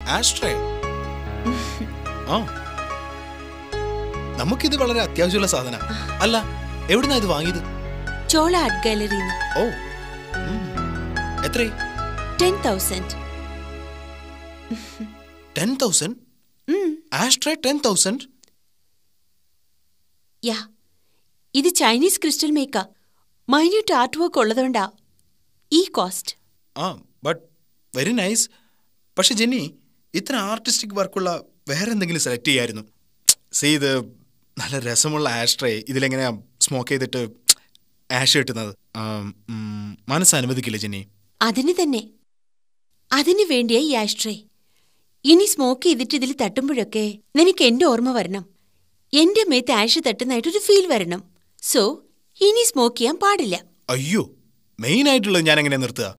ആസ്ട്രേ ആ നമുക്കിത് വളരെ അത്യാവശ്യമുള്ള സാധന അല്ല എവിടുന്നാ ഇത് വാങ്ങിയത് ചോള ആർട്ട് ഗാലറിന്ന് ഓ ഉം. എത്രേ ten thousand ten thousand ashtray ten thousand yeah ഇത് ചൈനീസ് ക്രിസ്റ്റൽ മേക്കാ മൈന്യൂട്ട് ആർട്ട് വർക്ക് ഉള്ളതുകൊണ്ടാ ഈ കോസ്റ്റ് ആ ബട്ട് വെരി നൈസ് പക്ഷെ ജെന്നി ഇത്ര ആർട്ടിസ്റ്റിക് വർക്കുള്ള വേറെ എന്തെങ്കിലും സെലക്ട് ചെയ്യായിരുന്നു സീ ഇത് നല്ല രസമുള്ള ആഷ്ട്രേ ഇതിലെങ്ങനെയാ സ്മോക്ക് ചെയ്തിട്ട് ആഷ് കിട്ടുന്നത് ആം, ഉം, മനസ്സ് അനുവദിക്കില്ല ജെന്നി അതിന് തന്നെ അതിനു വേണ്ടിയാ ഈ ആഷ്ട്രേ ഇനി സ്മോക്ക് ചെയ്തിട്ട് ഇതിൽ തട്ടുമ്പോഴൊക്കെ നിനക്ക് എന്റെ ഓർമ്മ വരണം എന്റെ മേത്ത് ആഷ് തട്ടുന്നതായിട്ടൊരു ഫീൽ വരണം സോ ഇനി സ്മോക്ക് ചെയ്യാൻ പാടില്ല അയ്യോ മെയിൻ ആയിട്ടുള്ളത് ഞാൻ എങ്ങനെ നിർത്തുക